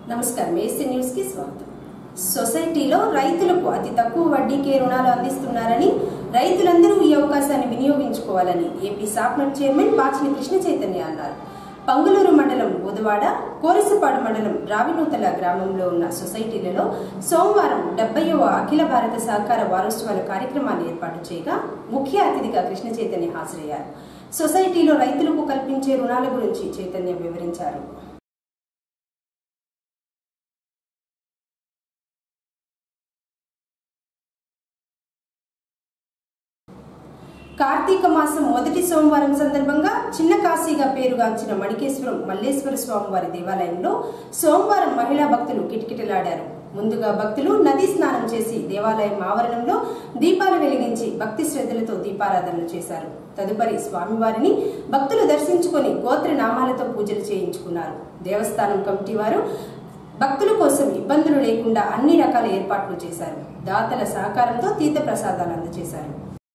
నమస్కారం AC news కి స్వాగతం సొసైటీలో రైతులకు అతి తక్కువ వడ్డీకే రుణాలు అందిస్తున్నారని రైతులందరూ ఈ అవకాశాన్ని వినియోగించుకోవాలని ఏపీ సాప్నట్ చైర్మన్ బాచిని కృష్ణ చైతన్య అన్నారు పంగులూరు మండలం బుధవాడ కోరిసపాడు మండలం రావినూతల గ్రామంలో ఉన్న సొసైటీలలో సోమవారం డెబ్బైవ అఖిల భారత సహకార వారోత్సవాల కార్యక్రమాన్ని ఏర్పాటు చేయగా ముఖ్య అతిథిగా కృష్ణ చైతన్య హాజరయ్యారు సొసైటీలో రైతులకు కల్పించే రుణాల గురించి చైతన్య వివరించారు కార్తీక మాసం మొదటి సోమవారం సందర్భంగా చిన్న కాశీగా పేరుగాంచిన మణికేశ్వరం మల్లేశ్వర స్వామివారి దేవాలయంలో సోమవారం మహిళా భక్తులు కిటకిటలాడారు ముందుగా భక్తులు నదీ స్నానం చేసి దేవాలయం ఆవరణంలో దీపాలు వెలిగించి భక్తి శ్రద్ధలతో దీపారాధనలు చేశారు తదుపరి స్వామివారిని భక్తులు దర్శించుకొని గోత్ర నామాలతో పూజలు చేయించుకున్నారు దేవస్థానం కమిటీ వారు భక్తుల కోసం ఇబ్బందులు లేకుండా అన్ని రకాల ఏర్పాట్లు చేశారు దాతల సహకారంతో తీర్థ ప్రసాదాలు అందజేశారు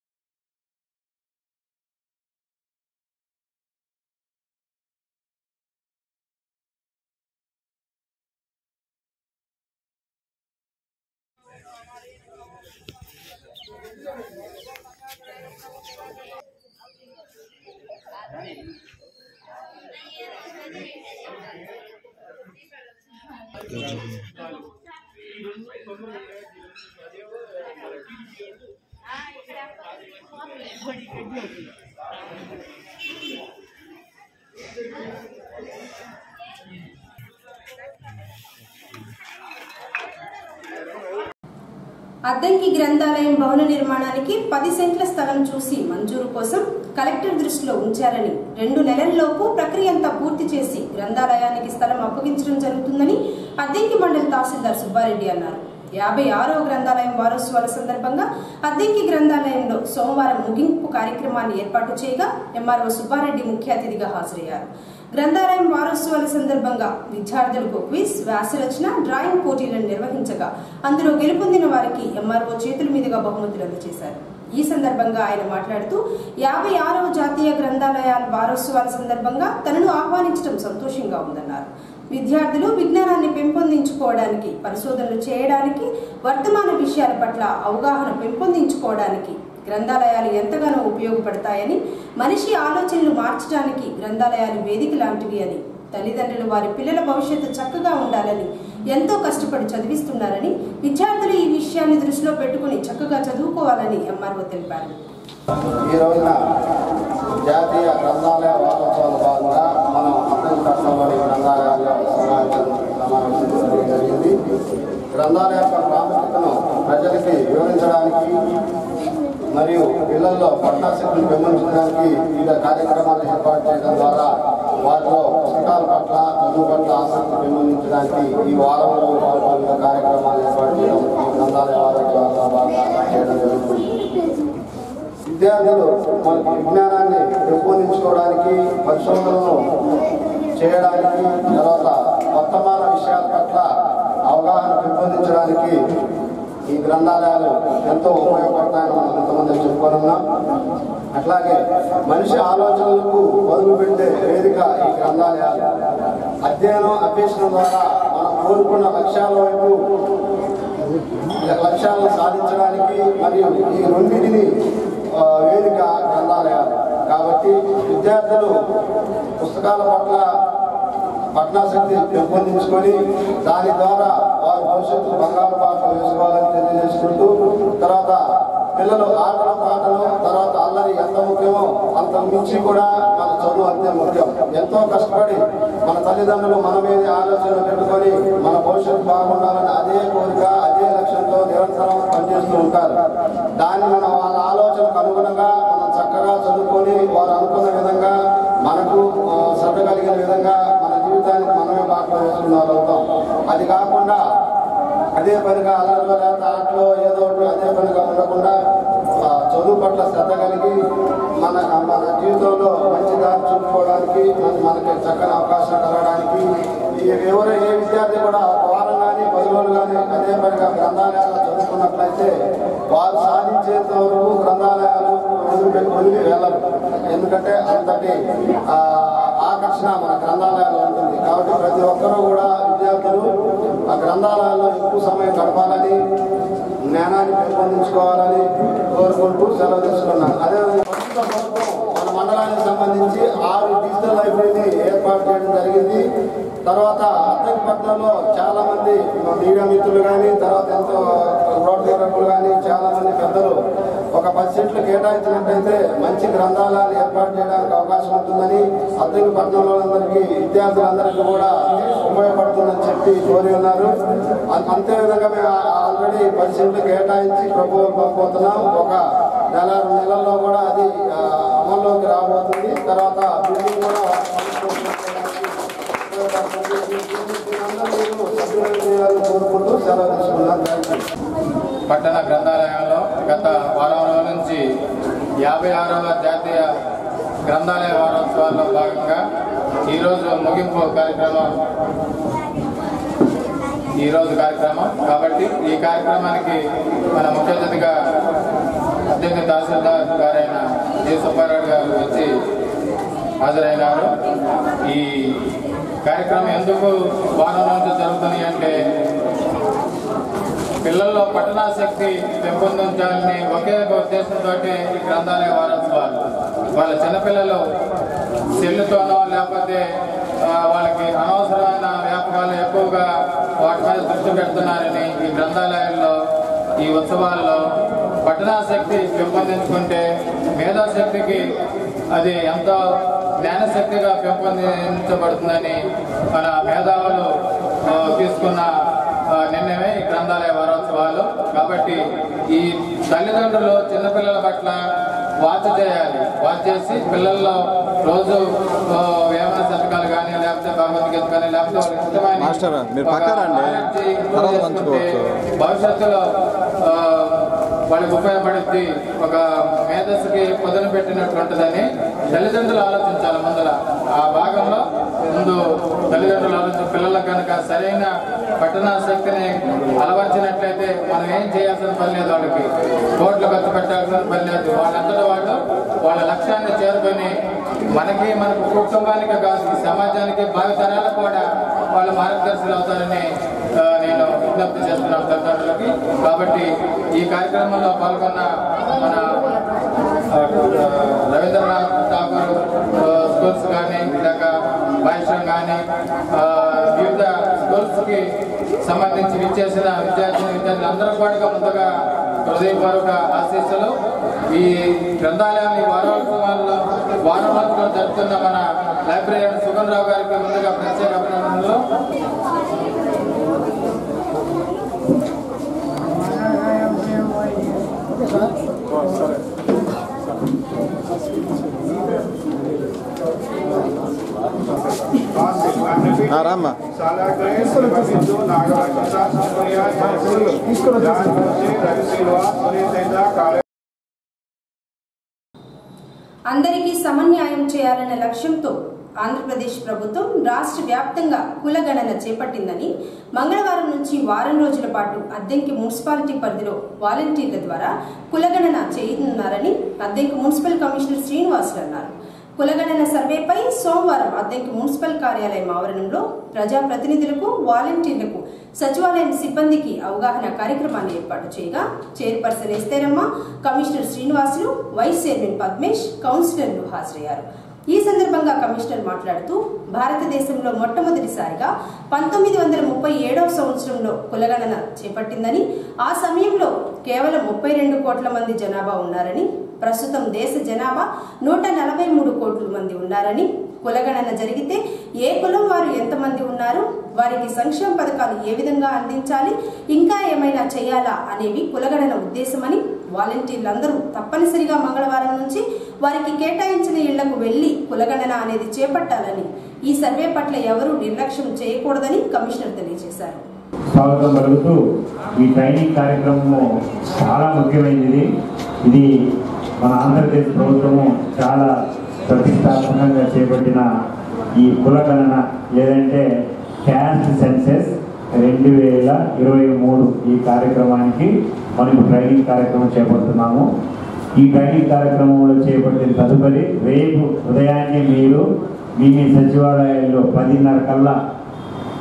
అద్దంకి గ్రంథాలయం భవన నిర్మాణానికి పది సెంట్ల స్థలం చూసి మంజూరు కోసం కలెక్టర్ దృష్టిలో ఉంచారని రెండు నెలల్లోపు ప్రక్రియ అంతా పూర్తి చేసి గ్రంథాలయానికి స్థలం అప్పగించడం జరుగుతుందని అద్దంకి మండలి తహసీల్దార్ సుబ్బారెడ్డి అన్నారు యాభై ఆరవ గ్రంథాలయం వారోత్సవాల సందర్భంగా అద్దెంకి గ్రంథాలయంలో సోమవారం ముగింపు కార్యక్రమాన్ని ఏర్పాటు చేయగా ఎంఆర్ఓ సుబ్బారెడ్డి ముఖ్య అతిథిగా హాజరయ్యారు గ్రంథాలయం వారోత్సవాల సందర్భంగా విద్యార్థులకు క్విజ్ వ్యాసరచన డ్రాయింగ్ పోటీలను నిర్వహించగా అందులో గెలుపొందిన వారికి ఎంఆర్ఓ చేతుల మీదుగా బహుమతులు అందజేశారు ఈ సందర్భంగా ఆయన మాట్లాడుతూ యాభై ఆరవ జాతీయ గ్రంథాలయాల వారోత్సవాల సందర్భంగా తనను ఆహ్వానించడం సంతోషంగా ఉందన్నారు విద్యార్థులు విజ్ఞానాన్ని పెంపొందించుకోవడానికి పరిశోధనలు చేయడానికి వర్తమాన విషయాల పట్ల అవగాహన పెంపొందించుకోవడానికి గ్రంథాలయాలు ఎంతగానో ఉపయోగపడతాయని మనిషి ఆలోచనలు మార్చడానికి గ్రంథాలయాలు వేదిక లాంటివి అని తల్లిదండ్రులు వారి పిల్లల భవిష్యత్తు చక్కగా ఉండాలని ఎంతో కష్టపడి చదివిస్తున్నారని విద్యార్థులు ఈ విషయాన్ని దృష్టిలో పెట్టుకుని చక్కగా చదువుకోవాలని ఎంఆర్ఓ తెలిపారు ఈ రోజున జాతీయ గ్రంథాలయ వారోత్సవాల భాగంగా మనం అర్థం కష్టంలోని గ్రంథాలయాల్లో సమావేశం సమావేశం చేయడం జరిగింది గ్రంథాలయ యొక్క ప్రాముఖ్యతను ప్రజలకి వివరించడానికి మరియు పిల్లల్లో పట్టాశక్తిని పెంపొందించడానికి వివిధ కార్యక్రమాలు ఏర్పాటు చేయడం ద్వారా వారిలో పుస్తకాల పట్ల చదువు పట్ల ఆసక్తి పెంపొందించడానికి ఈ వారంలో వివిధ కార్యక్రమాలు ఏర్పాటు చేయడం ఈ గ్రంథాలయ వారోత్సవాల భాగంగా చేయడం జరుగుతుంది విద్యార్థులు మనకి విజ్ఞానాన్ని పెంపొందించుకోవడానికి పరిశోధనలను చేయడానికి తర్వాత వర్తమాన విషయాల పట్ల అవగాహన పెంపొందించడానికి ఈ గ్రంథాలయాలు ఎంతో ఉపయోగపడతాయని మనం కొంతమంది చెప్పుకోనున్నాం అట్లాగే మనిషి ఆలోచనలకు మొదలు పెట్టే వేదిక ఈ గ్రంథాలయాలు అధ్యయనం అభ్యసనం ద్వారా మనం కోరుకున్న లక్ష్యాల వైపు లక్ష్యాలను సాధించడానికి మరియు ఈ రెండింటిని ఆ, వేదిక గ్రంథాలయాలు కాబట్టి విద్యార్థులు పుస్తకాల పట్ల పట్నాశక్తి పెంపొందించుకొని దాని ద్వారా వారి భవిష్యత్తు బంగారు పాటలు వేసుకోవాలని తెలియజేసుకుంటూ తర్వాత పిల్లలు ఆటల పాటలు తర్వాత అల్లరి ఎంత ముఖ్యమో అంత మించి కూడా మన చదువు అంతే ముఖ్యం ఎంతో కష్టపడి మన తల్లిదండ్రులు మన మీద ఆలోచన పెట్టుకొని మన భవిష్యత్తు బాగుండాలని అదే కోరిక అదే లక్ష్యంతో నిరంతరం పనిచేస్తూ ఉంటారు దాన్ని మనం వాళ్ళ ఆలోచనకు అనుగుణంగా మనం చక్కగా చదువుకొని వారు అనుకున్న విధంగా మనకు ఆ, శ్రద్ధ కలిగిన విధంగా మన జీవితానికి మనమే బాటలో వేసుకున్న వాళ్ళు అవుతాం అది కాకుండా అదే పనిగా అల్లరిలో లేకపోతే ఆటలో ఏదో ఒకటి అదే పనిగా ఉండకుండా ఆ, చదువు పట్ల శ్రద్ధ కలిగి మన మన జీవితంలో మంచి దారి చూపుకోవడానికి మన- మనకి చక్కని అవకాశం కలగడానికి ఈ ఎవరు ఏ విద్యార్థి కూడా ఒక వారం కానీ పది రోజులు కానీ అదే పనిగా గ్రంథాలయాల్లో చదువుకున్నట్లయితే వారు సాధించేంత వరకు గ్రంథాలయాలు వదిలిపెట్టి వదిలి వెళ్ళరు ఎందుకంటే అంతటి ఆ, ఆకర్షణ మన గ్రంథాలయాల్లో ఉంటుంది కాబట్టి ప్రతి ఒక్కరూ కూడా విద్యార్థులు గ్రంథాలయాల్లో ఎక్కువ సమయం గడపాలని జ్ఞానాన్ని పెంపొందించుకోవాలని కోరుకుంటూ సెలవు తీసుకున్నాను అదేవిధంగా ప్రస్తుత ప్రభుత్వం మన మండలానికి సంబంధించి ఆరు డిజిటల్ లైబ్రరీని ఏర్పాటు చేయడం జరిగింది తర్వాత అత్తంపట్నంలో చాలా మంది మా మీడియా మిత్రులు కానీ తర్వాత ఎంతో రోడ్డు రకులు కానీ చాలా మంది పెద్దలు ఒక పది సెంట్లు కేటాయించినట్టయితే మంచి గ్రంథాలయాలు ఏర్పాటు చేయడానికి అవకాశం ఉంటుందని అద్దెపట్నంలో అందరికీ విద్యార్థులందరికీ కూడా ఉపయోగపడుతుందని చెప్పి కోరి ఉన్నారు అం- అంతేవిధంగా మేము ఆల్రెడీ పది సెంట్లు కేటాయించి ప్రభుత్వం పంపుతున్నాం ఒక నెల రెండు నెలల్లో కూడా అది ఆ, అమల్లోకి రాబోతుంది తర్వాత బిల్డింగ్ కూడా ఉపయోగపడుతుంది. దీనందరూ మీరు సద్వినియోగం చేయాలని కోరుకుంటూ సెలవు తీసుకున్నాను థ్యాంక్ యూ పట్టణ గ్రంథాలయంలో గత వారం రోజుల నుంచి యాభై ఆరవ జాతీయ గ్రంథాలయ వారోత్సవాల్లో భాగంగా ఈరోజు ముగింపు కార్యక్రమం ఈరోజు కార్యక్రమం కాబట్టి ఈ కార్యక్రమానికి మన ముఖ్య అతిథిగా అధ్యక్ష తహసీల్దార్ గారైన జి సుబ్బారావు గారు వచ్చి హాజరైనారు ఈ కార్యక్రమం ఎందుకు వారం రోజులు జరుగుతుంది అంటే పిల్లల్లో పఠనాశక్తి పెంపొందించాలని ఒకే ఒక ఉద్దేశంతో ఈ గ్రంథాలయ వారోత్సవాలు వాళ్ళ చిన్నపిల్లలు సెల్లుతోనో లేకపోతే ఆ, వాళ్ళకి అనవసరమైన వ్యాపకాలు ఎక్కువగా వాటి మీద దృష్టి పెడుతున్నారని ఈ గ్రంథాలయాల్లో ఈ ఉత్సవాల్లో పఠనాశక్తి పెంపొందించుకుంటే మేధాశక్తికి అది ఎంతో జ్ఞానశక్తిగా పెంపొందించబడుతుందని మన మేధావులు ఆ, తీసుకున్న ఆ, నిన్నవే ఈ గ్రంథాలయ వారోత్సవాలు కాబట్టి ఈ తల్లిదండ్రులు చిన్నపిల్లల పట్ల వాచ్ చేయాలి వాచ్ చేసి పిల్లల్లో రోజు ఆ, వేమన శతకాలు కానీ లేకపోతే భగవద్గీత కానీ లేకపోతే వాళ్ళకి ఇష్టమైన మాస్టర్, మీరు ఒక పక్కన రండి. knowledge improve తర్వాత చేసుకుంటే పంచుకోవచ్చు. భవిష్యత్తులో ఆ, వాళ్ళకి ఉపయోగపడుద్ది ఒక మేధస్సుకి పొదలు పెట్టినట్టు ఉంటుందని తల్లిదండ్రులు ఆలోచించాలి ముందర ఆ భాగంలో ముందు తల్లిదండ్రులు ఆలోచించి పిల్లలకు కనుక సరైన పట్టణాశక్తిని అలవర్చినట్లయితే మనం ఏం చేయాల్సిన పని లేదు వాళ్ళకి కోట్లు ఖర్చు పెట్టాల్సిన పని లేదు వాళ్ళంతటా వాళ్ళు వాళ్ళ లక్ష్యాన్ని చేరుకొని మనకి మన కుటుంబానికి కాదు ఈ సమాజానికి భావితరాలకు కూడా వాళ్ళ మార్గదర్శకులు అవుతారని ఆ, నేను విజ్ఞప్తి చేస్తున్నాను తల్లిదండ్రులకి కాబట్టి ఈ కార్యక్రమంలో పాల్గొన్న మన ఆ, రవీంద్రనాథ్ ఠాగూర్ ఆ, స్కూల్స్ కానీ లేక వైశ్యం కానీ ఆ, వివిధ స్కూల్స్కి సంబంధించి విచ్చేసిన విద్యార్థిని విద్యార్థులు అందరూ కూడా ముందుగా హృదయపూర్వక ఆశీస్సులు ఈ గ్రంథాలయం ఈ వారోత్సవాల్లో వారోత్సవాలు జరుపుతున్న మన లైబ్రరీ సుగన్ రావు గారికి ముందుగా ప్రత్యేక అభినందనలు ఆ, రామ్మా అందరికీ సమన్యాయం చేయాలనే లక్ష్యంతో ఆంధ్రప్రదేశ్ ప్రభుత్వం రాష్ట్ర వ్యాప్తంగా కులగణన చేపట్టిందని మంగళవారం నుంచి వారం రోజుల పాటు అద్దెంకి మున్సిపాలిటీ పరిధిలో వాలంటీర్ల ద్వారా కులగణన చేయనున్నారని అద్దెంకి మున్సిపల్ కమిషనర్ శ్రీనివాసులు అన్నారు కులగణన సర్వేపై సోమవారం అద్దెంకి మున్సిపల్ కార్యాలయం ఆవరణంలో ప్రజాప్రతినిధులకు వాలంటీర్లకు సచివాలయం సిబ్బందికి అవగాహన కార్యక్రమాన్ని ఏర్పాటు చేయగా chairperson Estheramma commissioner Srinivasulu vice chairman Padmesh కౌన్సిలర్లు హాజరయ్యారు ఈ సందర్భంగా కమిషనర్ మాట్లాడుతూ భారతదేశంలో మొట్టమొదటిసారిగా పంతొమ్మిది వందల ముప్పై ఏడవ సంవత్సరంలో కులగణన చేపట్టిందని ఆ సమయంలో కేవలం ముప్పై రెండు కోట్ల మంది జనాభా ఉన్నారని ప్రస్తుతం దేశ జనాభా నూట నలభై మూడు కోట్ల మంది ఉన్నారని కులగణన జరిగితే ఏ కులం వారు ఎంతమంది ఉన్నారు వారికి సంక్షేమ పథకాలు ఏ విధంగా అందించాలి ఇంకా ఏమైనా చేయాలా అనేవి కులగణన ఉద్దేశమని వాలంటీర్లందరూ తప్పనిసరిగా మంగళవారం నుంచి వారికి కేటాయించిన ఇళ్లకు వెళ్లి కులగణన అనేది చేపట్టాలని ఈ సర్వే పట్ల ఎవరూ నిర్లక్ష్యం చేయకూడదని కమిషనర్ తెలియజేశారు స్వాగతం పలుకుతూ ఈ ట్రైనింగ్ కార్యక్రమము చాలా ముఖ్యమైనది ఇది మన ఆంధ్రప్రదేశ్ ప్రభుత్వము చాలా ప్రతిష్టాత్మకంగా చేపట్టిన ఈ కులగణన లేదంటే క్యాస్ట్ సెన్సెస్ రెండు వేల ఇరవై మూడు ఈ కార్యక్రమానికి మనం ట్రైనింగ్ కార్యక్రమం చేపడుతున్నాము ఈ ట్రైనింగ్ కార్యక్రమంలో చేపట్టిన తదుపరి రేపు ఉదయాన్నే మీరు మీ మీ సచివాలయాల్లో పదిన్నర కల్లా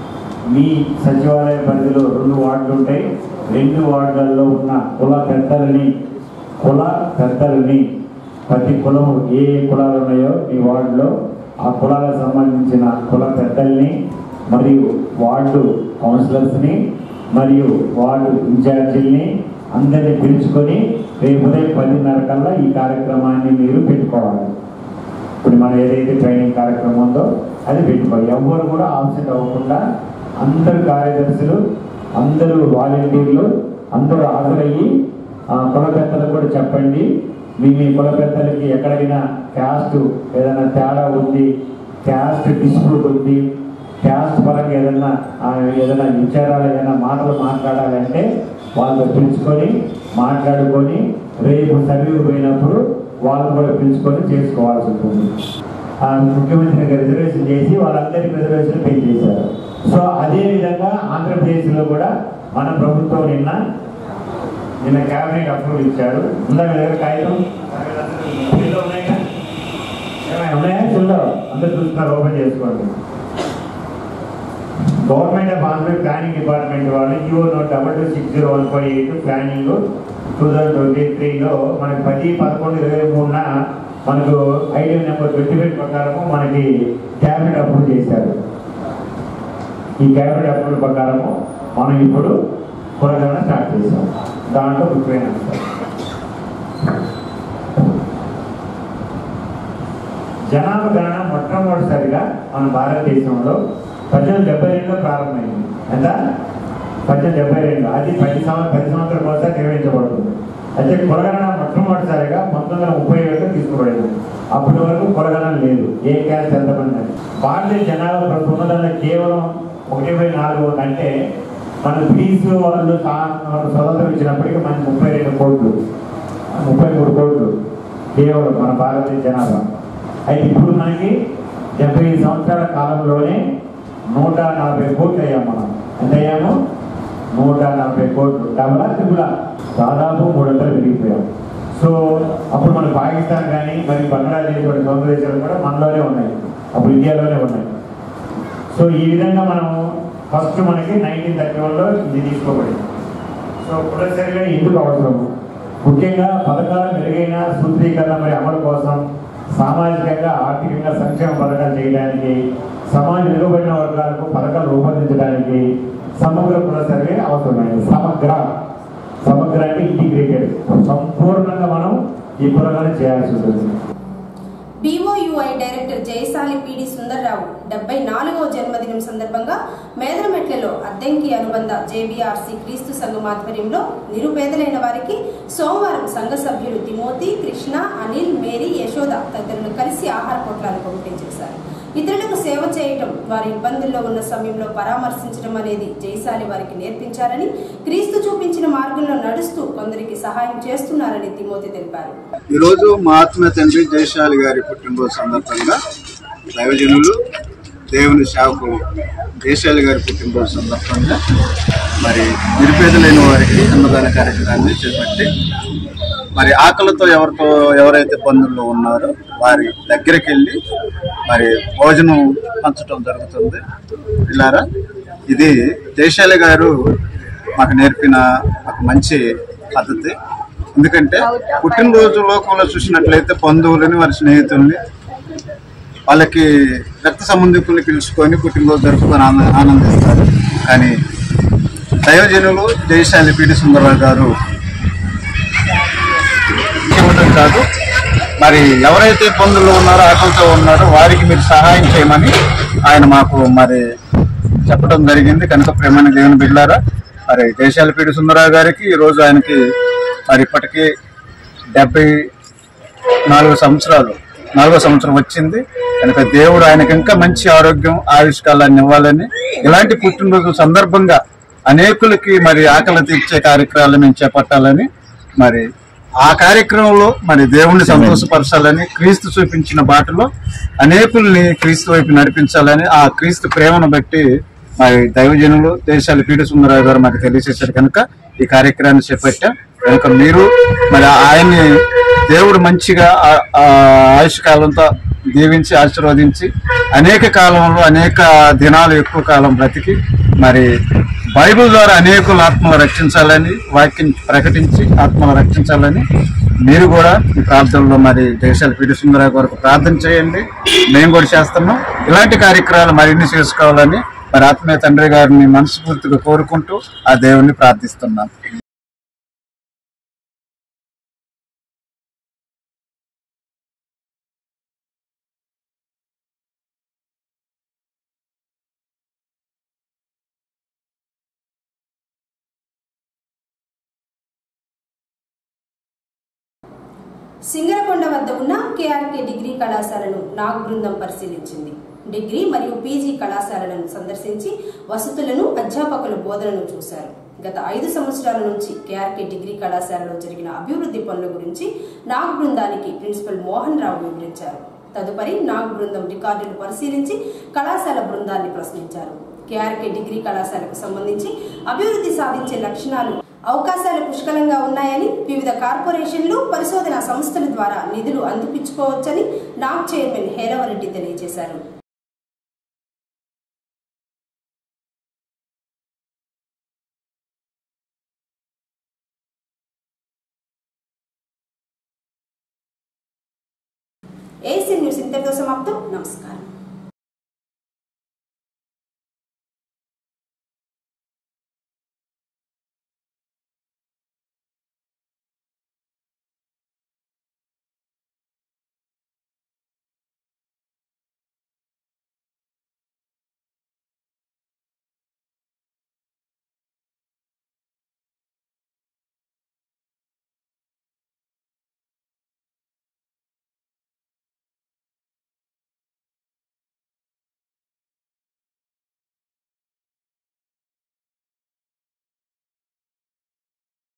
మీ సచివాలయ పరిధిలో రెండు వార్డులు ఉంటాయి రెండు వార్డులలో ఉన్న కుల పెద్దలని కుల పెద్దలని ప్రతి కులం ఏ ఏ కులాలు ఉన్నాయో ఈ వార్డులో ఆ కులాలకు సంబంధించిన కుల పెద్దల్ని మరియు వార్డు కౌన్సిలర్స్ని మరియు వార్డు ఇన్ఛార్జీల్ని అందరినీ పిలుచుకొని రేపు ఉదయం పదిన్నర కల్లా ఈ కార్యక్రమాన్ని మీరు పెట్టుకోవాలి ఇప్పుడు మనం ఏదైతే ట్రైనింగ్ కార్యక్రమం ఉందో అది పెట్టుకోవాలి ఎవ్వరు కూడా ఆబ్సెంట్ అవ్వకుండా అందరు కార్యదర్శులు అందరూ వాలంటీర్లు అందరూ హాజరయ్యి ఆ, కుల పెద్దలకు కూడా చెప్పండి మీ మీ కుల పెద్దలకి ఎక్కడైనా క్యాస్ట్ ఏదైనా తేడా ఉంది క్యాస్ట్ డిస్ప్యూట్ ఉంది క్యాస్ట్ పరంగా ఏదైనా ఆ, ఏదైనా విచారాలు ఏదైనా మాటలు మాట్లాడాలంటే వాళ్ళతో పిలుచుకొని మాట్లాడుకొని రేపు సర్వీలు పోయినప్పుడు వాళ్ళని కూడా పిలుచుకొని చేసుకోవాల్సి ఉంటుంది ఆ, ముఖ్యమంత్రి గారు రిజర్వేషన్ చేసి వాళ్ళందరికీ రిజర్వేషన్ పెంచేశారు సో అదే విధంగా ఆంధ్రప్రదేశ్లో కూడా మన ప్రభుత్వం నిన్న నిన్న క్యాబినెట్ అప్రూవల్ ఇచ్చారు ఉందా మీ దగ్గర కాగితం పిల్లలు ఉన్నాయా ఏమైనా ఉన్నాయా పిల్లలు అందరు చూస్తున్నారు ఓపెన్ చేసుకోండి government of Andhra planning department వాళ్ళు U O note double two six zero one five eight planning two thousand twenty త్రీలో మనకి పది పదకొండు ఇరవై మూడున మనకు ఐడియా నెంబర్ ట్వంటీ ఫైవ్ ప్రకారము మనకి క్యాబినెట్ అప్రూవ్ చేశారు ఈ క్యాబినెట్ అప్రూవల్ ప్రకారము మనం ఇప్పుడు కురగణ స్టార్ట్ చేసాం దాంట్లో ముఖ్యమైన అంశాలు జనాభా గణన మొట్టమొదటిసారిగా మన భారతదేశంలో పద్దెనిమిది డెబ్బై రెండులో ప్రారంభమైంది ఎంత పద్దెనిమిది డెబ్బై రెండు అది పది సంవత్సరం పది సంవత్సరాల కోసం నిర్వహించబడుతుంది అయితే కులగణన మొట్టమొదటిసారిగా పంతొమ్మిది వందల ముప్పై ఏడులో తీసుకుబడింది అప్పటి వరకు కులగణన లేదు ఏ క్యాస్ట్ ఎంతమంది అని భారతీయ జనాభా ప్రస్తుతం ఉన్నదన్న కేవలం ఒకటి బై నాలుగు అంటే మన బ్రిటిష్ వాళ్ళు సా- స్వతంత్రం ఇచ్చినప్పటికీ మనకి ముప్పై రెండు కోట్లు ముప్పై మూడు కోట్లు కేవలం మన భారతీయ జనాభా అయితే ఇప్పుడు మనకి డెబ్బై ఐదు సంవత్సరాల కాలంలోనే నూట నలభై కోట్లు అయ్యాం మనం ఎంత అయ్యాము నూట నలభై కోట్లు డబలా త్రిపుల దాదాపు మూడు వందలు పెరిగిపోయాం సో అప్పుడు మన పాకిస్తాన్ కానీ మరి బంగ్లాదేశ్ వంటి సొంత దేశాలు కూడా మనలోనే ఉన్నాయి అప్పుడు ఇండియాలోనే ఉన్నాయి సో ఈ విధంగా మనం ఫస్ట్ మనకి నైన్టీన్ థర్టీ వన్లో ఇది తీసుకోబడింది సో పునఃసరిగా ఎందుకు అవసరం ముఖ్యంగా పథకాల మెరుగైన సూత్రీకరణ మరి అమలు కోసం సామాజికంగా ఆర్థికంగా సంక్షేమ పథకాలు చేయడానికి సమాజ వెనుకబడిన వర్గాలకు పథకాలు రూపొందించడానికి సమగ్ర పునఃసర్వే అవసరమైనది సమగ్ర సమగ్ర అంటే ఇంటిగ్రేటెడ్ సంపూర్ణంగా మనం ఈ పునరుద్ధరణ చేయాల్సి ఉంటుంది బీఓయుఐ డైరెక్టర్ జయశాలి పిడి సుందర్రావు డెబ్బై నాలుగవ జన్మదినం సందర్భంగా మేదరమెట్లలో అద్దెంకి అనుబంధ జేబీఆర్సీ క్రీస్తు సంఘం ఆధ్వర్యంలో నిరుపేదలైన వారికి సోమవారం సంఘ సభ్యులు తిమోతి కృష్ణ అనిల్ మేరీ యశోద తదితరులు కలిసి ఆహార పొట్లాలు పంపిణీ చేశారు ఇతరులకు సేవ చేయటం వారి ఇబ్బందుల్లో ఉన్న సమయంలో పరామర్శించడం అనేది జయశాలి వారికి నేర్పించారని క్రీస్తు చూపించిన మార్గంలో నడుస్తూ కొందరికి సహాయం చేస్తున్నారని తిమోతి తెలిపారు ఈరోజు మా ఆత్మీయ తండ్రి జయశాలి గారి పుట్టినరోజు సందర్భంగా దైవజనులు దేవుని సేవకులు జయశాలి గారి పుట్టినరోజు సందర్భంగా మరి నిరుపేదలైన వారికి అన్నదాన కార్యక్రమాన్ని చేపట్టి మరి ఆకలితో ఎవరితో ఎవరైతే ఇబ్బందుల్లో ఉన్నారో వారి దగ్గరికి వెళ్ళి మరి భోజనం పంచడం జరుగుతుంది ఇలారా ఇది జయశాలి గారు మాకు నేర్పిన ఒక మంచి పద్ధతి ఎందుకంటే పుట్టినరోజు లోకంలో చూసినట్లయితే బంధువులని వారి స్నేహితుల్ని వాళ్ళకి రక్త సంబంధికుల్ని పిలుచుకొని పుట్టినరోజు జరుపుకొని ఆనంద ఆనందిస్తారు కానీ దైవజనులు జయశాలి పీడి సుందరరావు గారు ఇవ్వడం కాదు మరి ఎవరైతే ఇబ్బందుల్లో ఉన్నారో ఆకలితో ఉన్నారో వారికి మీరు సహాయం చేయమని ఆయన మాకు మరి చెప్పడం జరిగింది కనుక ప్రేమైన దేవుని బిడ్డారా మరి దేశాలపీడి సుందరరావు గారికి ఈ రోజు ఆయనకి మరి ఇప్పటికీ డెబ్బై నాలుగు సంవత్సరాలు నాలుగో సంవత్సరం వచ్చింది కనుక దేవుడు ఆయనకి ఇంకా మంచి ఆరోగ్యం ఆయుష్కాలాన్ని ఇవ్వాలని ఇలాంటి పుట్టినరోజు సందర్భంగా అనేకులకి మరి ఆకలి తీర్చే కార్యక్రమాలు మేము చేపట్టాలని మరి ఆ కార్యక్రమంలో మరి దేవుణ్ణి సంతోషపరచాలని క్రీస్తు చూపించిన బాటలో అనేకుల్ని క్రీస్తు వైపు నడిపించాలని ఆ క్రీస్తు ప్రేమను బట్టి మరి దైవజనులు దేశాల పీడి సుందరరావు గారు మాకు తెలియజేశారు కనుక ఈ కార్యక్రమాన్ని చేపట్టాం కనుక మీరు మరి ఆయన్ని దేవుడు మంచిగా ఆ- ఆ ఆయుష్ కాలంతో దీవించి ఆశీర్వదించి అనేక కాలంలో అనేక దినాలు ఎక్కువ కాలం బ్రతికి మరి బైబిల్ ద్వారా అనేకుల ఆత్మలు రక్షించాలని వాక్యం ప్రకటించి ఆత్మలు రక్షించాలని మీరు కూడా ఈ ప్రార్థనలో మరి దేశాల పీడి సుందరరావు కొరకు ప్రార్థన చేయండి మేము కూడా చేస్తున్నాం ఇలాంటి కార్యక్రమాలు మరిన్ని చేసుకోవాలని మరి ఆత్మీయ తండ్రి గారిని మనస్ఫూర్తిగా కోరుకుంటూ ఆ దేవుణ్ణి ప్రార్థిస్తున్నాం సింగరకొండ వద్ద ఉన్న కేఆర్కే డిగ్రీ కళాశాలను నాగ్ బృందం పరిశీలించింది డిగ్రీ మరియు పీజీ కళాశాలలను సందర్శించి వసతులను అధ్యాపకుల బోధనను చూశారు గత ఐదు సంవత్సరాల నుంచి కేఆర్కే డిగ్రీ కళాశాలలో జరిగిన అభివృద్ధి పనుల గురించి నాగ్ బృందానికి ప్రిన్సిపల్ మోహన్ రావు వివరించారు తదుపరి నాగ్ బృందం రికార్డులు పరిశీలించి కళాశాల బృందాన్ని ప్రశ్నించారు కేఆర్కే డిగ్రీ కళాశాలకు సంబంధించి అభివృద్ధి సాధించే లక్షణాలు అవకాశాలు పుష్కలంగా ఉన్నాయని వివిధ కార్పొరేషన్లు పరిశోధన సంస్థల ద్వారా నిధులు అందిపించుకోవచ్చని నాగ్ చైర్మన్ హేరవరెడ్డి తెలియజేశారు ఏసీ న్యూస్ ఇంతటితో సమాప్తం నమస్కారం